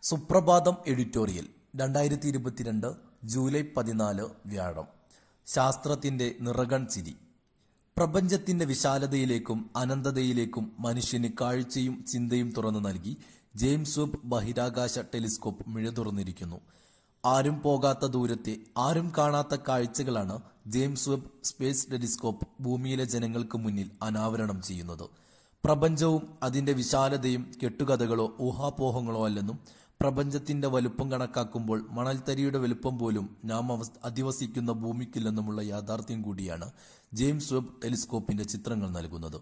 സുപ്രഭാതം എഡിറ്റോറിയൽ രണ്ടായിരത്തി ഇരുപത്തിരണ്ട് ജൂലൈ പതിനാല് വ്യാഴം ശാസ്ത്രത്തിന്റെ നിറകൺ ചിരി പ്രപഞ്ചത്തിന്റെ വിശാലതയിലേക്കും അനന്തതയിലേക്കും മനുഷ്യന് കാഴ്ചയും ചിന്തയും തുറന്നു നൽകി ജെയിംസ് വെബ് ബഹിരാകാശ ടെലിസ്കോപ്പ് മിഴതുറന്നിരിക്കുന്നു ആരും പോകാത്ത ദൂരത്തെ ആരും കാണാത്ത കാഴ്ചകളാണ് ജെയിംസ് വെബ് സ്പേസ് ടെലിസ്കോപ്പ് ഭൂമിയിലെ ജനങ്ങൾക്ക് മുന്നിൽ അനാവരണം ചെയ്യുന്നത് പ്രപഞ്ചവും അതിന്റെ വിശാലതയും കെട്ടുകഥകളോ ഊഹാപോഹങ്ങളോ അല്ലെന്നും പ്രപഞ്ചത്തിന്റെ വലുപ്പം കണക്കാക്കുമ്പോൾ മണൽത്തരിയുടെ വലുപ്പം പോലും നാം അവസ് അധിവസിക്കുന്ന ഭൂമിക്കില്ലെന്നുമുള്ള യാഥാർത്ഥ്യം കൂടിയാണ് ജെയിംസ് വെബ് ടെലിസ്കോപ്പിന്റെ ചിത്രങ്ങൾ നൽകുന്നത്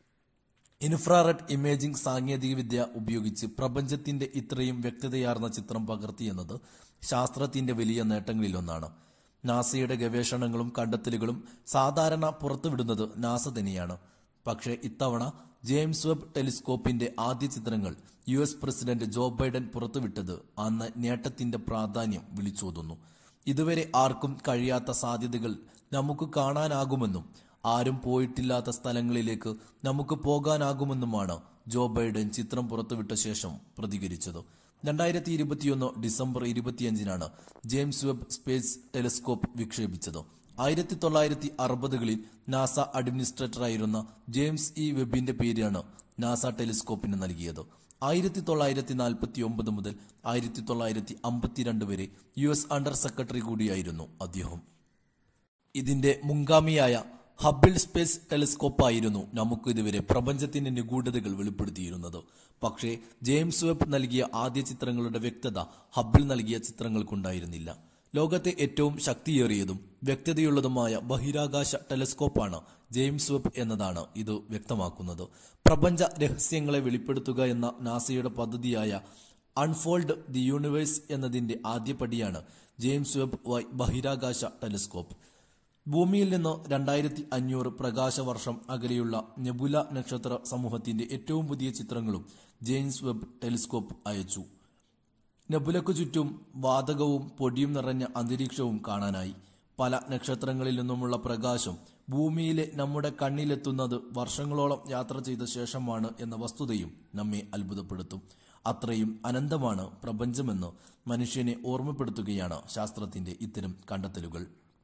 ഇൻഫ്രാറെഡ് ഇമേജിംഗ് സാങ്കേതികവിദ്യ ഉപയോഗിച്ച് പ്രപഞ്ചത്തിന്റെ ഇത്രയും വ്യക്തതയാർന്ന ചിത്രം പകർത്തിയെന്നത് ശാസ്ത്രത്തിന്റെ വലിയ നേട്ടങ്ങളിലൊന്നാണ് നാസയുടെ ഗവേഷണങ്ങളും കണ്ടെത്തലുകളും സാധാരണ പുറത്തുവിടുന്നത് നാസ തന്നെയാണ് പക്ഷേ ഇത്തവണ ജെയിംസ് വെബ് ടെലിസ്കോപ്പിന്റെ ആദ്യ ചിത്രങ്ങൾ U S president Joe Biden പുറത്തുവിട്ടത് അന്ന് നേട്ടത്തിന്റെ പ്രാധാന്യം വിളിച്ചോതുന്നു ഇതുവരെ ആർക്കും കഴിയാത്ത സാധ്യതകൾ നമുക്ക് കാണാനാകുമെന്നും ആരും പോയിട്ടില്ലാത്ത സ്ഥലങ്ങളിലേക്ക് നമുക്ക് പോകാനാകുമെന്നുമാണ് ജോ ബൈഡൻ ചിത്രം പുറത്തുവിട്ട ശേഷം പ്രതികരിച്ചത് രണ്ടായിരത്തി ഇരുപത്തിയൊന്ന് ഡിസംബർ ഇരുപത്തിയഞ്ചിനാണ് ജെയിംസ് വെബ് സ്പേസ് ടെലിസ്കോപ്പ് വിക്ഷേപിച്ചത് ആയിരത്തി തൊള്ളായിരത്തി അറുപതുകളിൽ നാസ അഡ്മിനിസ്ട്രേറ്ററായിരുന്ന ജെയിംസ് ഇ വെബിന്റെ പേരാണ് നാസ ടെലിസ്കോപ്പിന് നൽകിയത് ആയിരത്തി തൊള്ളായിരത്തി നാൽപ്പത്തി ഒമ്പത് മുതൽ ആയിരത്തി തൊള്ളായിരത്തി അമ്പത്തിരണ്ട് വരെ യു എസ് അണ്ടർ സെക്രട്ടറി കൂടിയായിരുന്നു അദ്ദേഹം ഇതിന്റെ മുൻഗാമിയായ ഹബിൾ സ്പേസ് ടെലിസ്കോപ്പായിരുന്നു നമുക്ക് ഇതുവരെ പ്രപഞ്ചത്തിന്റെ നിഗൂഢതകൾ വെളിപ്പെടുത്തിയിരുന്നത് പക്ഷേ ജെയിംസ് വെബ് നൽകിയ ആദ്യ ചിത്രങ്ങളുടെ വ്യക്തത ഹബിൾ നൽകിയ ചിത്രങ്ങൾക്കുണ്ടായിരുന്നില്ല ലോകത്തെ ഏറ്റവും ശക്തിയേറിയതും വ്യക്തതയുള്ളതുമായ ബഹിരാകാശ ടെലിസ്കോപ്പാണ് ജെയിംസ് വെബ് എന്നതാണ് ഇത് വ്യക്തമാക്കുന്നത് പ്രപഞ്ച രഹസ്യങ്ങളെ വെളിപ്പെടുത്തുക എന്ന നാസയുടെ പദ്ധതിയായ അൺഫോൾഡ് ദി യൂണിവേഴ്സ് എന്നതിന്റെ ആദ്യപടിയാണ് ജെയിംസ് വെബ് വൈ- ബഹിരാകാശ ടെലിസ്കോപ്പ് ഭൂമിയിൽ നിന്ന് രണ്ടായിരത്തി അഞ്ഞൂറ് പ്രകാശവർഷം അകലെയുള്ള നെബുല നക്ഷത്ര സമൂഹത്തിന്റെ ഏറ്റവും പുതിയ ചിത്രങ്ങളും ജെയിംസ് വെബ് ടെലിസ്കോപ്പ് അയച്ചു നെബുലക്കു ചുറ്റും വാതകവും പൊടിയും നിറഞ്ഞ അന്തരീക്ഷവും കാണാനായി പല നക്ഷത്രങ്ങളിൽ നിന്നുമുള്ള പ്രകാശം ഭൂമിയിലെ നമ്മുടെ കണ്ണിലെത്തുന്നത് വർഷങ്ങളോളം യാത്ര ചെയ്ത ശേഷമാണ് എന്ന വസ്തുതയും നമ്മെ അത്ഭുതപ്പെടുത്തും അത്രയും അനന്തമാണ് പ്രപഞ്ചമെന്ന് മനുഷ്യനെ ഓർമ്മപ്പെടുത്തുകയാണ് ശാസ്ത്രത്തിന്റെ ഇത്തരം കണ്ടെത്തലുകൾ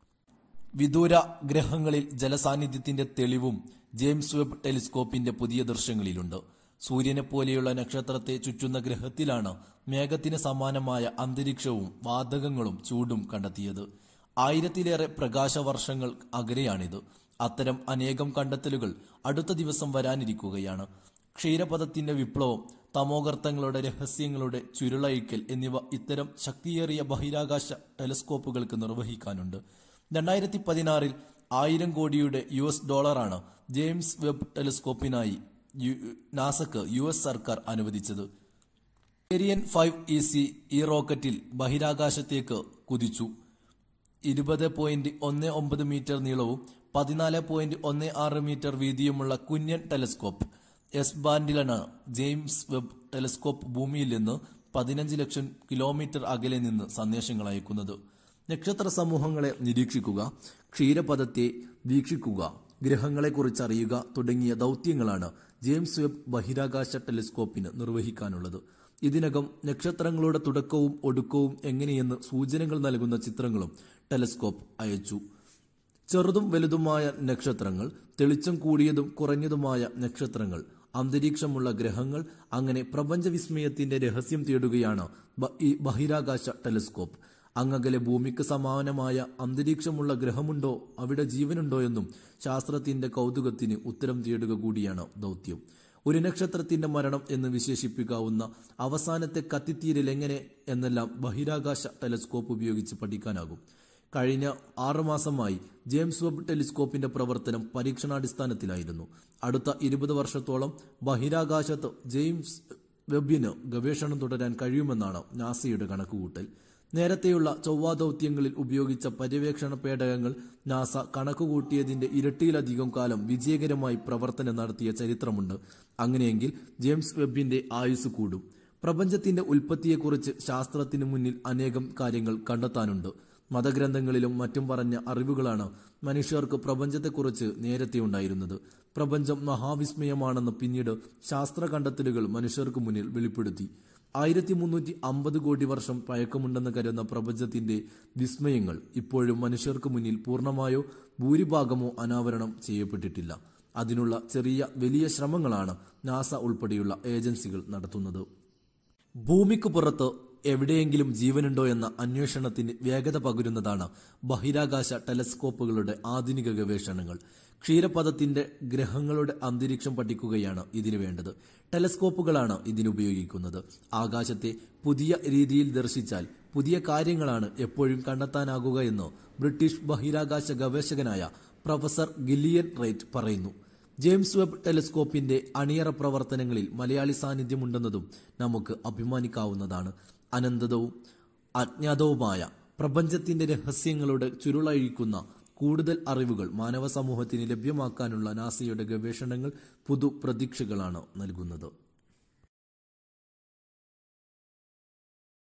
വിദൂര ഗ്രഹങ്ങളിൽ ജലസാന്നിധ്യത്തിന്റെ തെളിവും ജെയിംസ് വെബ് ടെലിസ്കോപ്പിന്റെ പുതിയ ദൃശ്യങ്ങളിലുണ്ട് സൂര്യനെ പോലെയുള്ള നക്ഷത്രത്തെ ചുറ്റുന്ന ഗ്രഹത്തിലാണ് മേഘത്തിന് സമാനമായ അന്തരീക്ഷവും വാതകങ്ങളും ചൂടും കണ്ടെത്തിയത് ആയിരത്തിലേറെ പ്രകാശവർഷങ്ങൾ അകലെയാണിത് അത്തരം അനേകം കണ്ടെത്തലുകൾ അടുത്ത ദിവസം വരാനിരിക്കുകയാണ് ക്ഷീരപഥത്തിന്റെ വിപ്ലവം തമോഗർത്തങ്ങളുടെ രഹസ്യങ്ങളുടെ ചുരുളഴിക്കൽ എന്നിവ ഇത്തരം ശക്തിയേറിയ ബഹിരാകാശ ടെലിസ്കോപ്പുകൾക്ക് നിർവഹിക്കാനുണ്ട് രണ്ടായിരത്തി പതിനാറിൽ ആയിരം കോടിയുടെ യു എസ് ഡോളറാണ് ജെയിംസ് വെബ് ടെലിസ്കോപ്പിനായി യു- നാസക്ക് യു എസ് സർക്കാർ അനുവദിച്ചത് ഏരിയൻ ഫൈവ് ഇ സി ഈ റോക്കറ്റിൽ ബഹിരാകാശത്തേക്ക് കുതിച്ചു ഇരുപത് പോയിന്റ് ഒന്ന് ഒമ്പത് മീറ്റർ നീളവും പതിനാല് പോയിന്റ് ഒന്ന് ആറ് മീറ്റർ വീതിയുമുള്ള കുഞ്ഞൻ ടെലിസ്കോപ്പ് എസ് ബാൻഡിലാണ് ജെയിംസ് വെബ് ടെലിസ്കോപ്പ് ഭൂമിയിൽ നിന്ന് പതിനഞ്ച് ലക്ഷം കിലോമീറ്റർ അകലെ നിന്ന് സന്ദേശങ്ങൾ അയക്കുന്നത് നക്ഷത്ര സമൂഹങ്ങളെ നിരീക്ഷിക്കുക ക്ഷീരപഥത്തെ വീക്ഷിക്കുക ഗ്രഹങ്ങളെക്കുറിച്ച് അറിയുക തുടങ്ങിയ ദൗത്യങ്ങളാണ് ജെയിംസ് വെബ് ബഹിരാകാശ ടെലിസ്കോപ്പിന് നിർവഹിക്കാനുള്ളത് ഇതിനകം നക്ഷത്രങ്ങളുടെ തുടക്കവും ഒടുക്കവും എങ്ങനെയെന്ന് സൂചനകൾ നൽകുന്ന ചിത്രങ്ങളും ടെലിസ്കോപ്പ് അയച്ചു ചെറുതും വലുതുമായ നക്ഷത്രങ്ങൾ തെളിച്ചം കൂടിയതും കുറഞ്ഞതുമായ നക്ഷത്രങ്ങൾ അന്തരീക്ഷമുള്ള ഗ്രഹങ്ങൾ അങ്ങനെ പ്രപഞ്ചവിസ്മയത്തിന്റെ രഹസ്യം തേടുകയാണ് ബ- ഈ ബഹിരാകാശ ടെലിസ്കോപ്പ് അങ്ങകലെ ഭൂമിക്ക് സമാനമായ അന്തരീക്ഷമുള്ള ഗ്രഹമുണ്ടോ അവിടെ ജീവനുണ്ടോ എന്നും ശാസ്ത്രത്തിന്റെ കൗതുകത്തിന് ഉത്തരം തേടുക കൂടിയാണ് ദൗത്യം ഒരു നക്ഷത്രത്തിന്റെ മരണം എന്ന് വിശേഷിപ്പിക്കാവുന്ന അവസാനത്തെ കത്തിത്തീരൽ എങ്ങനെ എന്നെല്ലാം ബഹിരാകാശ ടെലിസ്കോപ്പ് ഉപയോഗിച്ച് പഠിക്കാനാകും കഴിഞ്ഞ ആറുമാസമായി ജെയിംസ് വെബ് ടെലിസ്കോപ്പിന്റെ പ്രവർത്തനം പരീക്ഷണാടിസ്ഥാനത്തിലായിരുന്നു അടുത്ത ഇരുപത് വർഷത്തോളം ബഹിരാകാശത്ത് ജെയിംസ് വെബിന് ഗവേഷണം തുടരാൻ കഴിയുമെന്നാണ് നാസയുടെ കണക്കുകൂട്ടൽ നേരത്തെയുള്ള ചൊവ്വാ ദൗത്യങ്ങളിൽ ഉപയോഗിച്ച പര്യവേക്ഷണ പേടകങ്ങൾ നാസ കണക്കുകൂട്ടിയതിന്റെ ഇരട്ടിയിലധികം കാലം വിജയകരമായി പ്രവർത്തനം നടത്തിയ ചരിത്രമുണ്ട് അങ്ങനെയെങ്കിൽ ജെയിംസ് വെബിന്റെ ആയുസ് കൂടും പ്രപഞ്ചത്തിന്റെ ഉൽപ്പത്തിയെക്കുറിച്ച് ശാസ്ത്രത്തിന് മുന്നിൽ അനേകം കാര്യങ്ങൾ കണ്ടെത്താനുണ്ട് മതഗ്രന്ഥങ്ങളിലും മറ്റും പറഞ്ഞ അറിവുകളാണ് മനുഷ്യർക്ക് പ്രപഞ്ചത്തെക്കുറിച്ച് നേരത്തെ ഉണ്ടായിരുന്നത് പ്രപഞ്ചം മഹാവിസ്മയമാണെന്ന് പിന്നീട് ശാസ്ത്ര കണ്ടെത്തലുകൾ മനുഷ്യർക്ക് മുന്നിൽ വെളിപ്പെടുത്തി ആയിരത്തി മുന്നൂറ്റി അമ്പത് കോടി വർഷം പഴക്കമുണ്ടെന്ന് കരുതുന്ന പ്രപഞ്ചത്തിന്റെ വിസ്മയങ്ങൾ ഇപ്പോഴും മനുഷ്യർക്ക് മുന്നിൽ പൂർണ്ണമായോ ഭൂരിഭാഗമോ അനാവരണം ചെയ്യപ്പെട്ടിട്ടില്ല അതിനുള്ള ചെറിയ വലിയ ശ്രമങ്ങളാണ് നാസ ഉൾപ്പെടെയുള്ള ഏജൻസികൾ നടത്തുന്നത് ഭൂമിക്ക് പുറത്ത് എവിടെയെങ്കിലും ജീവനുണ്ടോ എന്ന അന്വേഷണത്തിന് വേഗത പകരുന്നതാണ് ബഹിരാകാശ ടെലസ്കോപ്പുകളുടെ ആധുനിക ഗവേഷണങ്ങൾ ക്ഷീരപഥത്തിന്റെ ഗ്രഹങ്ങളുടെ അന്തരീക്ഷം പഠിക്കുകയാണ് ഇതിനു വേണ്ടത് ടെലസ്കോപ്പുകളാണ് ഇതിനുപയോഗിക്കുന്നത് ആകാശത്തെ പുതിയ രീതിയിൽ ദർശിച്ചാൽ പുതിയ കാര്യങ്ങളാണ് എപ്പോഴും കണ്ടെത്താനാകുക എന്ന് ബ്രിട്ടീഷ് ബഹിരാകാശ ഗവേഷകനായ പ്രൊഫസർ ഗില്ലിയൻ റൈറ്റ് പറയുന്നു ജെയിംസ് വെബ് ടെലിസ്കോപ്പിന്റെ അണിയറ പ്രവർത്തനങ്ങളിൽ മലയാളി സാന്നിധ്യമുണ്ടെന്നതും നമുക്ക് അഭിമാനിക്കാവുന്നതാണ് അനന്തതവും അജ്ഞാതവുമായ പ്രപഞ്ചത്തിന്റെ രഹസ്യങ്ങളുടെ ചുരുളഴിക്കുന്ന കൂടുതൽ അറിവുകൾ മാനവ സമൂഹത്തിന് ലഭ്യമാക്കാനുള്ള നാസയുടെ ഗവേഷണങ്ങൾ പുതു പ്രതീക്ഷകളാണ് നൽകുന്നത്